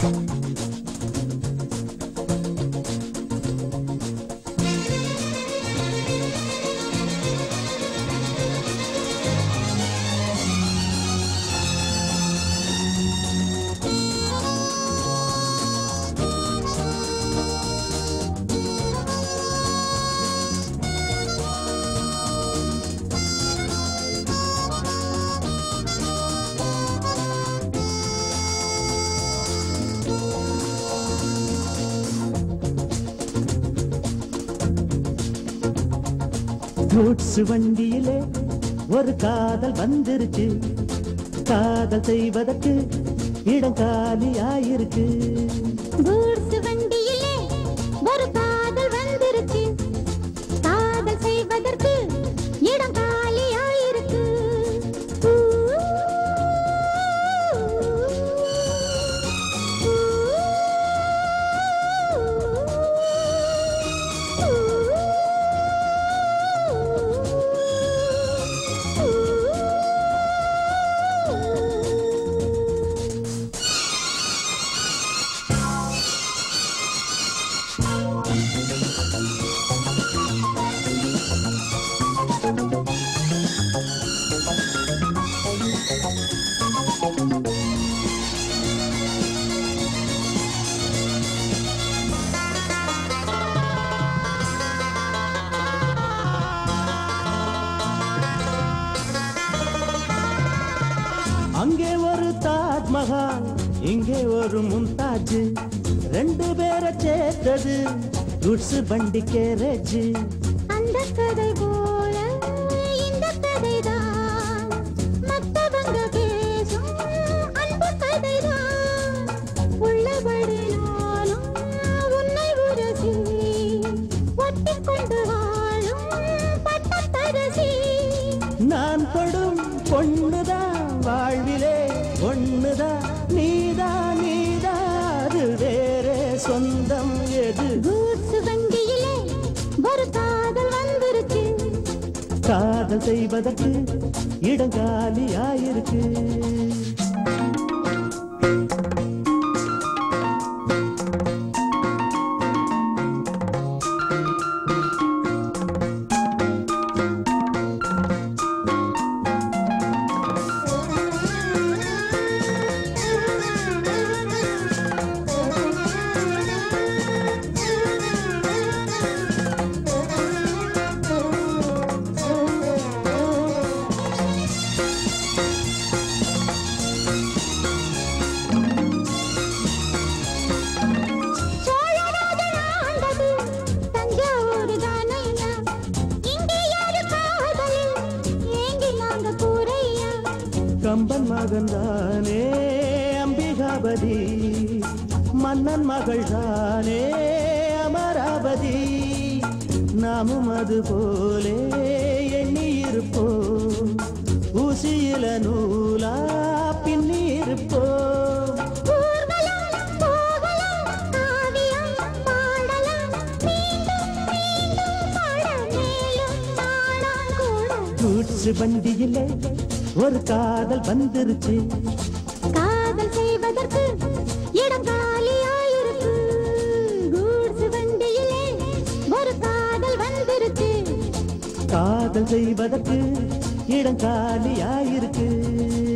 goods வண்டியிலே ஒரு காதல் வந்துருச்சு காதல் செய்வதற்கு இடம் காலியாயிருக்கு கூட்ஸ் வண்டியிலே ஒரு காதல் வந்துருச்சு காதல் செய்வதற்கு இடம் காலியாயிருக்கு ஊ, அங்கே ஒரு தாஜ்மஹால் இங்கே ஒரு மும்தாஜ் ரெண்டு பேரை சேர்த்தது குட்ஸ் வண்டி கேரேஜ் அந்த கதை போல இந்த கதைதான் மத்தவங்க பேசும் அன்பு கதைதான் உள்ளபடி நானும் உன்னை உரசி ஒட்டிக் கொண்டு வாழும் பட்டத்தரசி நான் தொடும் பொண்ணுதான் வாழ்விலே ஒண்ணுதான் நீதான் நீதான் அது வேறே சொந்தம் எது கூட்ஸ் வண்டியிலே ஒரு காதல் வந்துருச்சு காதல் செய்வதற்கு இடம் காலியாயிருக்கு சோழராஜன் ஆண்டது தஞ்சாவூர் தானையா இங்கே யாரு காதலில் ஏங்கி நாங்க கூரையா கம்பன் மகன் தானே அம்பிகாபதி மன்னன் மகள் தானே அமராவதி நாமும் அது போலே எண்ணி இருப்போம் ஊசியில நூலா பின்னி இருப்போம் ஊர்வலம் போகலாம் காவியம் பாடலாம் மீண்டும் மீண்டும் பாட மேலும் நாடாம் கூட கூட்ஸ் வண்டியிலே ஒரு காதல் வந்துருச்சு காதல் செய்வதற்கு இடம் காலியாயிருக்கு கூட்ஸ் வண்டியிலே ஒரு காதல் வந்துருச்சு காதல் செய்வதற்கு இடம் காலியாயிருக்கு